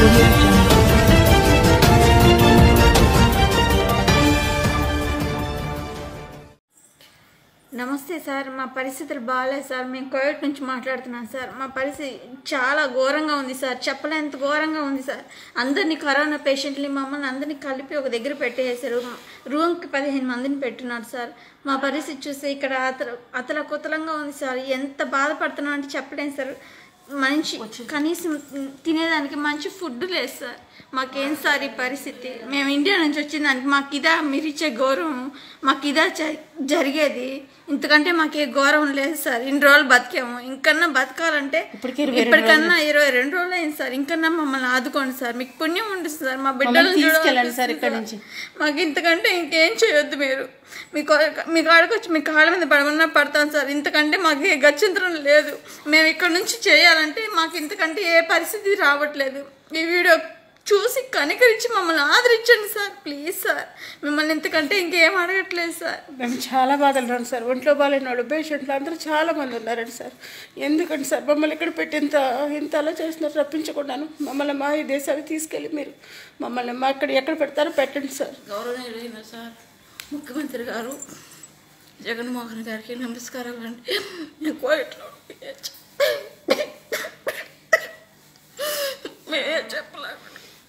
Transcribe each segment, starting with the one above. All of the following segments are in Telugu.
audio jungle. నమస్తే సార్ మా పరిస్థితులు బాగాలేదు సార్ మేము కోవిడ్ నుంచి మాట్లాడుతున్నాం సార్ మా పరిస్థితి చాలా ఘోరంగా ఉంది సార్ చెప్పలేంత ఘోరంగా ఉంది సార్ అందరినీ కరోనా పేషెంట్ని మమ్మల్ని అందరినీ కలిపి ఒక దగ్గర పెట్టేసారు రూమ్కి పదిహేను మందిని పెట్టున్నారు సార్ మా పరిస్థితి చూస్తే ఇక్కడ అతల అతల కుతలంగా ఉంది సార్ ఎంత బాధపడుతున్నాం అంటే చెప్పలేం సార్ మనిషి కనీసం తినేదానికి మంచి ఫుడ్ లేదు సార్ మాకేం సార్ ఈ పరిస్థితి మేము ఇండియా నుంచి వచ్చిన దానికి మాకు ఇదా మీరు ఇచ్చే గౌరవం మాకు ఇదా జ- జరిగేది ఇంతకంటే మాకే గౌరవం లేదు సార్ ఇన్ని రోజులు బతికాము ఇంకన్నా బతకాలంటే ఇప్పటికన్నా ఇరవై రెండు రోజులు అయింది సార్ ఇంకన్నా మమ్మల్ని ఆదుకోండి సార్ మీకు పుణ్యం ఉంటుంది సార్ మా బిడ్డలు తీసుకెళ్ళండి సార్ ఇక్కడి నుంచి. మాకు ఇంతకంటే ఇంకేం చేయొద్దు మీరు మీ కా- మీ కాడకు వచ్చి మీ కాళ్ళ మీద పడమన్నా పడతాం సార్ ఇంతకంటే మాకు ఏ గత్యంతరం లేదు మేము ఇక్కడ నుంచి చేయాలంటే మాకు ఇంతకంటే ఏ పరిస్థితి రావట్లేదు ఈ వీడియో చూసి కనికరించి మమ్మల్ని ఆదరించండి సార్ ప్లీజ్ సార్ మిమ్మల్ని ఇంతకంటే ఇంకేం అడగట్లేదు సార్ మేము చాలా బాధలు రాను సార్ ఒంట్లో బాగాలేని వాళ్ళు పేషెంట్లు అందరూ చాలా మంది ఉన్నారండి సార్ ఎందుకంటే సార్ మమ్మల్ని ఇక్కడ పెట్టి ఇంత ఇంత అలా చేస్తున్నారు రప్పించకుండాను మమ్మల్ని మా ఈ దేశానికి తీసుకెళ్ళి మీరు మమ్మల్ని మా ఇక్కడ ఎక్కడ పెడతారో పెట్టండి సార్ గౌరవనీయులైన సార్ ముఖ్యమంత్రి గారు జగన్మోహన్ గారికి నమస్కారాలు అండి నేను కోయట్లో మేమే చెప్పలేము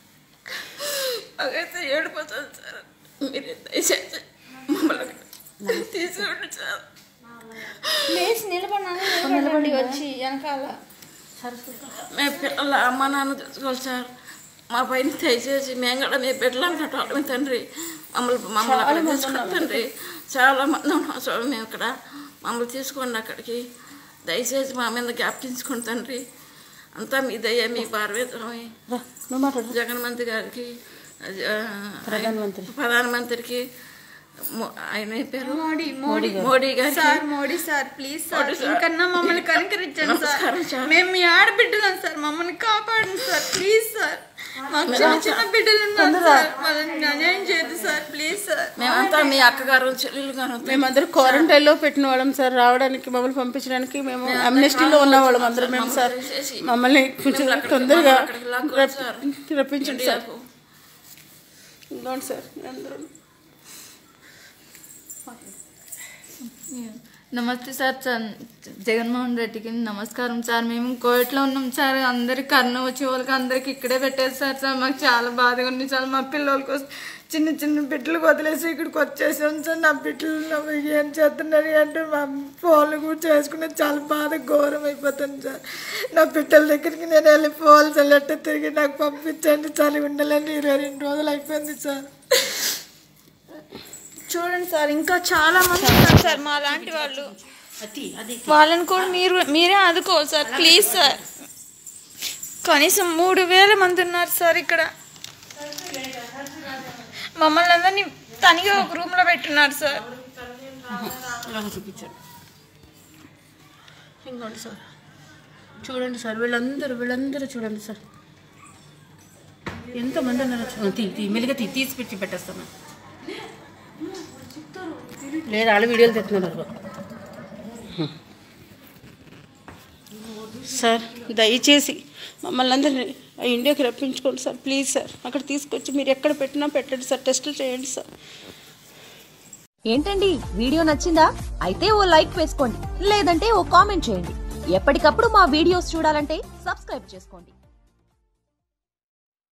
నాకైతే ఏడిపోతుంది సార్ మీరు దయచేసి మమ్మల్ని తీసుకోండి సార్ లేచి నిలబడి వచ్చి వెనకాల మేము పిల్లల అమ్మ నాన్న తెచ్చుకోవాలి సార్ మా పైన దయచేసి మేము కూడా మీ బిడ్డలు అన్నట్టు మీ తండ్రి మమ్మల్ని మమ్మల్ని అక్కడ తీసుకుని తండ్రి చాలా మంది ఉన్నాం సార్ మేము ఇక్కడ మమ్మల్ని తీసుకోండి అక్కడికి దయచేసి మా మీద జ్ఞాపకించుకోండి తండ్రి అంతా మీ దయ మీ భారవేతమే రా, నువ్వు మాట్లాడు జగన్ మంత్రి గారికి ఆ, ప్రధానమంత్రి. ప్రధానమంత్రికి మో- ఆయన ఏం పేరు మోడీ మోడీ మోడీ గారికి sir Modi sir please sir Modi sir. ఇంకన్నా మమ్మల్ని కనికరించండి నమస్కారం సార్ సార్. మేము మీ ఆడబిడ్డలం సార్ మమ్మల్ని కాపాడండి సార్ ప్లీజ్ సార్ మాకు చిన్న చిన్న బిడ్డలు ఉన్నారు సార్ వాళ్ళని అన్యాయం చేయదు సార్ ప్లీజ్ సార్ మేమంతా మీ అక్కగారు చెల్లెలు గారు మేమందరూ క్వారంటైన్లో పెట్టిన వాళ్ళం సార్ రావడానికి మమ్మల్ని పంపించడానికి మేము అమ్నెస్టీలో ఉన్న వాళ్ళం అందరం మేము సార్ మమ్మల్ని కొంచెం తొందరగా రప్- రప్పించండి సార్ ఇంకోండి సార్ అందరూ నమస్తే సార్ చ- జగన్మోహన్ రెడ్డికి నమస్కారం సార్ మేము కోవిడ్లో ఉన్నాం సార్ అందరికి కరోనా వచ్చే వాళ్ళకి అందరికి ఇక్కడే పెట్టేస్తారు సార్ మాకు చాలా బాధగా ఉంది సార్ మా పిల్లల కోసం చిన్న చిన్న బిడ్డలకు వదిలేసి ఇక్కడికి వచ్చేసాం సార్ నా బిడ్డలు నా ఏం చేస్తున్నారు అంటే మా ఫోన్లు కూడా చేసుకునే చాలా బాధ ఘోరం అయిపోతుంది సార్ నా బిడ్డల దగ్గరికి నేను వెళ్ళి ఫోన్లు చల్లట్టు తిరిగి నాకు పంపించండి చాలా ఉండాలని ఇరవై రెండు రోజులు అయిపోయింది సార్ చూడండి సార్ ఇంకా చాలా మంది ఉన్నారు సార్ మా లాంటి వాళ్ళు వాళ్ళని కూడా మీరు మీరే ఆదుకోవాలి సార్ ప్లీజ్ సార్ కనీసం మూడు వేల మంది ఉన్నారు సార్ ఇక్కడ మమ్మల్ని అందరినీ తనిగా ఒక రూమ్ లో పెట్టున్నారు సార్ ఇలా చూపించండి ఇంకోండి సార్ చూడండి సార్ వీళ్ళందరూ వీళ్ళందరూ చూడండి సార్ ఎంతమంది ఉన్నారు చూ- తీ తీ మెల్లిగా తీ తీసి పెట్టి పెట్టేస్తాను లేదు వాళ్ళు వీడియోలు తెస్తున్నారు సార్ దయచేసి మమ్మల్ని అందరినీ ఆ ఇండియాకి రప్పించుకోండి సార్ ప్లీజ్ సార్ అక్కడ తీసుకొచ్చి మీరు ఎక్కడ పెట్టినా పెట్టండి సార్ టెస్టులు చేయండి సార్ ఏంటండి వీడియో నచ్చిందా అయితే ఓ లైక్ వేసుకోండి లేదంటే ఓ కామెంట్ చేయండి ఎప్పటికప్పుడు మా వీడియోస్ చూడాలంటే సబ్స్క్రైబ్ చేసుకోండి